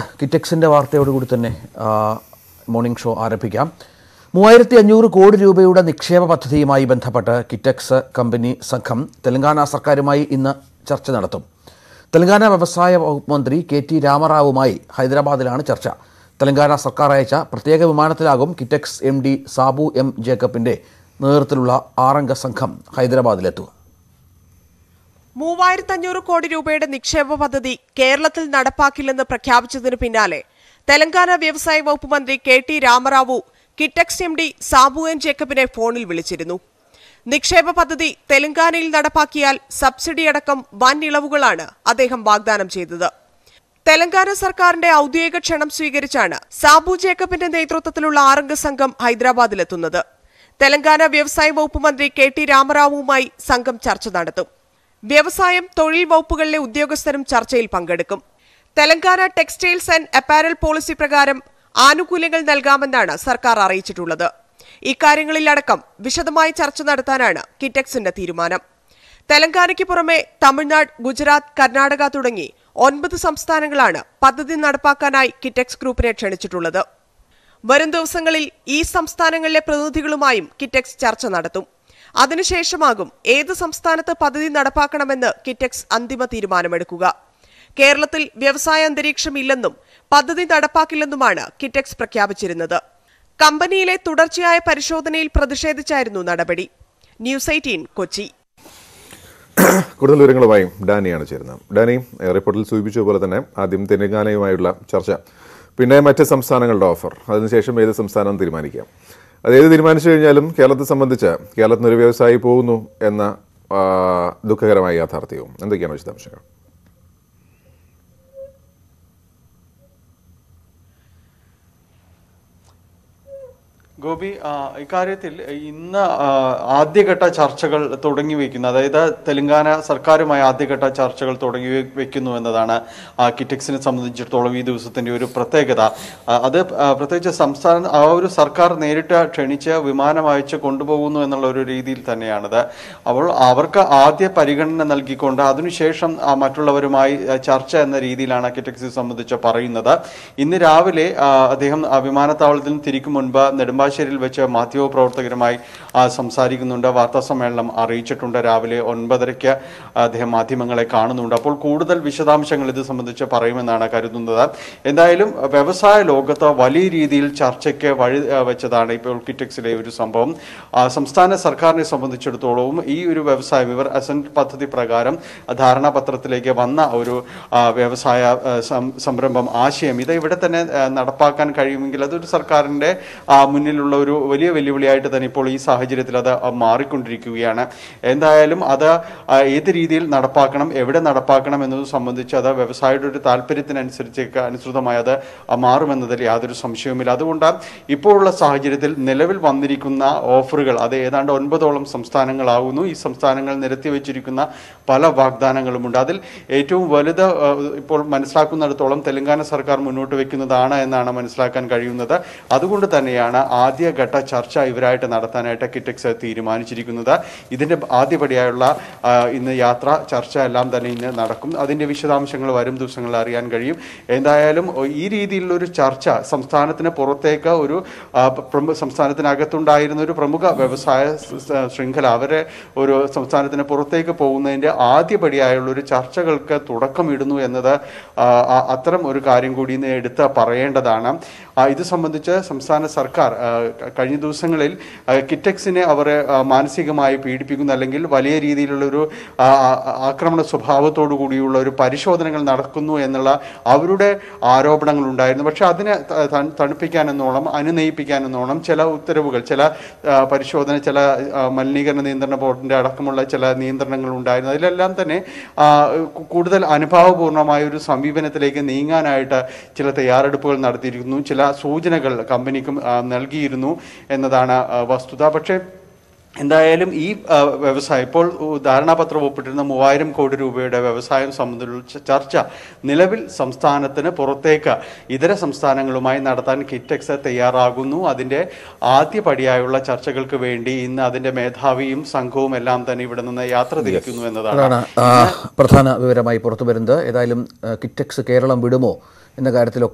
കിറ്റക്സിൻ്റെ വാർത്തയോടുകൂടി തന്നെ ആ, morning show ആരംഭിക്കാം മൂവായിരത്തി അഞ്ഞൂറ് കോടി രൂപയുടെ നിക്ഷേപ പദ്ധതിയുമായി ബന്ധപ്പെട്ട് കിറ്റക്സ് കമ്പനി സംഘം തെലങ്കാന സർക്കാരുമായി ഇന്ന് ചർച്ച നടത്തും തെലങ്കാന വ്യവസായ വകുപ്പ് മന്ത്രി കെ ടി രാമറാവുമായി ഹൈദരാബാദിലാണ് ചർച്ച തെലങ്കാന സർക്കാർ അയച്ച പ്രത്യേക വിമാനത്തിലാകും Kitex M D Sabu M ജേക്കബിന്റെ നേതൃത്വത്തിലുള്ള ആറംഗ സംഘം ഹൈദരാബാദിലെത്തുക മൂവായിരത്തഞ്ഞൂറ് കോടി രൂപയുടെ നിക്ഷേപ പദ്ധതി കേരളത്തിൽ നടപ്പാക്കില്ലെന്ന് പ്രഖ്യാപിച്ചതിനു പിന്നാലെ തെലങ്കാന വ്യവസായ വകുപ്പ് മന്ത്രി K T Rama Rao Kitex M D Sabu N ജേക്കബിനെ ഫോണിൽ വിളിച്ചിരുന്നു നിക്ഷേപ പദ്ധതി തെലങ്കാനയിൽ നടപ്പാക്കിയാൽ സബ്സിഡി അടക്കം വൻ ഇളവുകളാണ് അദ്ദേഹം വാഗ്ദാനം ചെയ്തത് തെലങ്കാന സർക്കാരിന്റെ ഔദ്യോഗിക ക്ഷണം സ്വീകരിച്ചാണ് സാബു ജേക്കബിന്റെ നേതൃത്വത്തിലുള്ള ആറംഗ സംഘം ഹൈദരാബാദിലെത്തുന്നത് തെലങ്കാന വ്യവസായ വകുപ്പ് മന്ത്രി കെ ടി രാമറാവുവുമായി സംഘം ചർച്ച നടത്തും വ്യവസായം തൊഴിൽ വകുപ്പുകളിലെ ഉദ്യോഗസ്ഥരും ചർച്ചയിൽ പങ്കെടുക്കും Telangana textiles and apparel policy പ്രകാരം ആനുകൂല്യങ്ങൾ നൽകാമെന്നാണ് സർക്കാർ അറിയിച്ചിട്ടുള്ളത് ഇക്കാര്യങ്ങളിലടക്കം വിശദമായി ചർച്ച നടത്താനാണ് കിറ്റക്സിന്റെ തീരുമാനം തെലങ്കാനയ്ക്ക് പുറമെ തമിഴ്നാട് ഗുജറാത്ത് കർണാടക തുടങ്ങി ഒൻപത് സംസ്ഥാനങ്ങളാണ് പദ്ധതി നടപ്പാക്കാനായി കിറ്റക്സ് ഗ്രൂപ്പിനെ ക്ഷണിച്ചിട്ടുള്ളത് വരും ദിവസങ്ങളിൽ ഈ സംസ്ഥാനങ്ങളിലെ പ്രതിനിധികളുമായും കിറ്റക്സ് ചർച്ച നടത്തും അതിനുശേഷമാകും ഏത് സംസ്ഥാനത്ത് പദ്ധതി നടപ്പാക്കണമെന്ന് കിറ്റക്സ് അന്തിമ തീരുമാനമെടുക്കുക കേരളത്തിൽ വ്യവസായ അന്തരീക്ഷം ഇല്ലെന്നും പദ്ധതി നടപ്പാക്കില്ലെന്നുമാണ് കിറ്റക്സ് പ്രഖ്യാപിച്ചിരുന്നത് കമ്പനിയിലെ തുടർച്ചയായ പരിശോധനയിൽ പ്രതിഷേധിച്ചായിരുന്നു നടപടി ന്യൂസ് എയ്റ്റീൻ കൊച്ചി കൂടുതൽ വിവരങ്ങളുമായി ഡാനിയാണ് ചേരുന്നത് ഡാനി ഏഹ്, റിപ്പോർട്ടിൽ സൂചിപ്പിച്ചതുപോലെ തന്നെ ആദ്യം തെലങ്കാനയുമായുള്ള ചർച്ച പിന്നെ മറ്റ് സംസ്ഥാനങ്ങളുടെ ഓഫർ അതിനുശേഷം ഏത് സംസ്ഥാനം തീരുമാനിക്കാം അത് ഏത് തീരുമാനിച്ചു കഴിഞ്ഞാലും കേരളത്തെ സംബന്ധിച്ച് കേരളത്തിൽ ഒരു വ്യവസായി പോകുന്നു എന്ന ആ, ദുഃഖകരമായ യാഥാർത്ഥ്യവും എന്തൊക്കെയാണ് വിശദാംശങ്ങൾ ഗോപി ആ, ഇക്കാര്യത്തിൽ ഇന്ന് ആ, ആദ്യഘട്ട ചർച്ചകൾ തുടങ്ങി വയ്ക്കുന്നു അതായത് തെലങ്കാന സർക്കാരുമായി ആദ്യഘട്ട ചർച്ചകൾ തുടങ്ങി വെ- വെക്കുന്നു എന്നതാണ് ആ, കിറ്റക്സിനെ സംബന്ധിച്ചിടത്തോളം ഈ ദിവസത്തിന്റെ ഒരു പ്രത്യേകത ആ, അത് ആ, പ്രത്യേകിച്ച് സംസ്ഥാന ആ ഒരു സർക്കാർ നേരിട്ട് ക്ഷണിച്ച് വിമാനം അയച്ച് കൊണ്ടുപോകുന്നു എന്നുള്ള ഒരു രീതിയിൽ തന്നെയാണത് അപ്പോൾ അവർക്ക് ആദ്യ പരിഗണന നൽകിക്കൊണ്ട് അതിനുശേഷം ആ, മറ്റുള്ളവരുമായി ആ, ചർച്ച എന്ന രീതിയിലാണ് കിറ്റക്സിനെ സംബന്ധിച്ച് പറയുന്നത് ഇന്ന് രാവിലെ ആ, അദ്ദേഹം ആ, വിമാനത്താവളത്തിൽ നിന്ന് തിരിക്കും മുൻപ് നെടുമ്പാശ്ശേരിയിൽ വെച്ച് മാധ്യമപ്രവർത്തകരുമായി ആ, സംസാരിക്കുന്നുണ്ട് വാർത്താ സമ്മേളനം അറിയിച്ചിട്ടുണ്ട് രാവിലെ ഒൻപതരയ്ക്ക് അദ്ദേഹം മാധ്യമങ്ങളെ കാണുന്നുണ്ട് അപ്പോൾ കൂടുതൽ വിശദാംശങ്ങൾ ഇത് സംബന്ധിച്ച് പറയുമെന്നാണ് കരുതുന്നത് എന്തായാലും വ്യവസായ ലോകത്ത് വലിയ രീതിയിൽ ചർച്ചയ്ക്ക് വഴി ആ, വെച്ചതാണ് ഇപ്പോൾ കിറ്റക്സിലെ ഒരു സംഭവം ആ, സംസ്ഥാന സർക്കാരിനെ സംബന്ധിച്ചിടത്തോളവും ഈ ഒരു വ്യവസായം ഇവർ അസന്റ് പദ്ധതി പ്രകാരം ധാരണാപത്രത്തിലേക്ക് വന്ന ഒരു ആ, വ്യവസായ ആ, സം- സംരംഭം ആശയം ഇത് ഇവിടെ തന്നെ ആ, നടപ്പാക്കാൻ കഴിയുമെങ്കിൽ അതൊരു സർക്കാരിന്റെ ആ, മുന്നിലുള്ള ഒരു വലിയ വെല്ലുവിളിയായിട്ട് തന്നെ ഇപ്പോൾ ഈ സാഹചര്യത്തിൽ അത് ആ, മാറിക്കൊണ്ടിരിക്കുകയാണ് എന്തായാലും അത് ആ, ഏത് രീതിയിൽ നടപ്പാക്കണം എവിടെ നടപ്പാക്കണം എന്നത് സംബന്ധിച്ച് അത് വ്യവസായിയുടെ ഒരു താല്പര്യത്തിനനുസരിച്ച് അനുസൃതമായി അത് ആ, മാറുമെന്നതിൽ യാതൊരു സംശയവുമില്ല അതുകൊണ്ട് ഇപ്പോഴുള്ള സാഹചര്യത്തിൽ നിലവിൽ വന്നിരിക്കുന്ന ഓഫറുകൾ അത് ഏതാണ്ട് ഒൻപതോളം സംസ്ഥാനങ്ങളാകുന്നു ഈ സംസ്ഥാനങ്ങൾ നിരത്തി വെച്ചിരിക്കുന്ന പല വാഗ്ദാനങ്ങളുമുണ്ട് അതിൽ ഏറ്റവും വലുത് ആ, ഇപ്പോൾ മനസ്സിലാക്കുന്നിടത്തോളം തെലങ്കാന സർക്കാർ മുന്നോട്ട് വെക്കുന്നതാണ് എന്നാണ് മനസ്സിലാക്കാൻ കഴിയുന്നത് അതുകൊണ്ട് തന്നെയാണ് ആദ്യഘട്ട ചർച്ച ഇവരായിട്ട് നടത്താനായിട്ട് കിറ്റക്സ് തീരുമാനിച്ചിരിക്കുന്നത് ഇതിന്റെ ആദ്യപടിയായുള്ള ആ, ഇന്ന് യാത്ര ചർച്ച എല്ലാം തന്നെ ഇന്ന് നടക്കും അതിന്റെ വിശദാംശങ്ങൾ വരും ദിവസങ്ങളിൽ അറിയാൻ കഴിയും എന്തായാലും ഈ രീതിയിലുള്ള ഒരു ചർച്ച സംസ്ഥാനത്തിന് പുറത്തേക്ക് ഒരു ആ, പ്രമു- സംസ്ഥാനത്തിനകത്തുണ്ടായിരുന്ന ഒരു പ്രമുഖ വ്യവസായ സ് സ് ശൃംഖല അവരെ ഒരു സംസ്ഥാനത്തിന് പുറത്തേക്ക് പോകുന്നതിന്റെ ആദ്യപടിയായുള്ള ഒരു ചർച്ചകൾക്ക് തുടക്കമിടുന്നു എന്നത് ആ, ആ- അത്തരം ഒരു കാര്യം കൂടി ഇന്ന് എടുത്ത് പറയേണ്ടതാണ് ആ, ഇത് സംബന്ധിച്ച് സംസ്ഥാന സർക്കാർ ആ, ക- കഴിഞ്ഞ ദിവസങ്ങളിൽ ആ, കിറ്റക്സിനെ അവർ ആ, മാനസികമായി പീഡിപ്പിക്കുന്ന അല്ലെങ്കിൽ വലിയ രീതിയിലുള്ള ഒരു ആ, ആ- ആക്രമണ സ്വഭാവത്തോടു കൂടിയുള്ള ഒരു പരിശോധനകൾ നടക്കുന്നു എന്നുള്ള അവരുടെ ആരോപണങ്ങൾ ഉണ്ടായിരുന്നു പക്ഷെ അതിനെ ത- ത- തണുപ്പിക്കാനെന്നോണം അനുനയിപ്പിക്കാനെന്നോണം ചില ഉത്തരവുകൾ ചില ആ, പരിശോധന ചില ആ, മലിനീകരണ നിയന്ത്രണ ബോർഡിന്റെ അടക്കമുള്ള ചില നിയന്ത്രണങ്ങൾ ഉണ്ടായിരുന്നു അതിലെല്ലാം തന്നെ ആ, കു- കൂടുതൽ അനുഭാവപൂർണമായ ഒരു സമീപനത്തിലേക്ക് നീങ്ങാനായിട്ട് ചില തയ്യാറെടുപ്പുകൾ നടത്തിയിരിക്കുന്നു ചില സൂചനകൾ കമ്പനിക്കും ആ, നൽകിയിരുന്നു എന്നതാണ് ആ, വസ്തുത പക്ഷേ എന്തായാലും ഈ ആ, വ്യവസായം ഇപ്പോൾ ധാരണാപത്രം ഒപ്പിട്ടിരുന്ന മൂവായിരം കോടി രൂപയുടെ വ്യവസായം സംബന്ധിച്ചുള്ള ചർച്ച നിലവിൽ സംസ്ഥാനത്തിന് പുറത്തേക്ക് ഇതര സംസ്ഥാനങ്ങളുമായി നടത്താൻ കിറ്റക്സ് തയ്യാറാകുന്നു അതിന്റെ ആദ്യ പടിയായുള്ള ചർച്ചകൾക്ക് വേണ്ടി ഇന്ന് അതിന്റെ മേധാവിയും സംഘവും എല്ലാം തന്നെ ഇവിടെ നിന്ന് യാത്ര തിരിക്കുന്നു എന്നതാണ് അതാണ് ആ, പ്രധാന വിവരമായി പുറത്തു വരുന്നത് ഏതായാലും ആ, കിറ്റക്സ് കേരളം വിടുമോ എന്ന കാര്യത്തിലൊക്കെ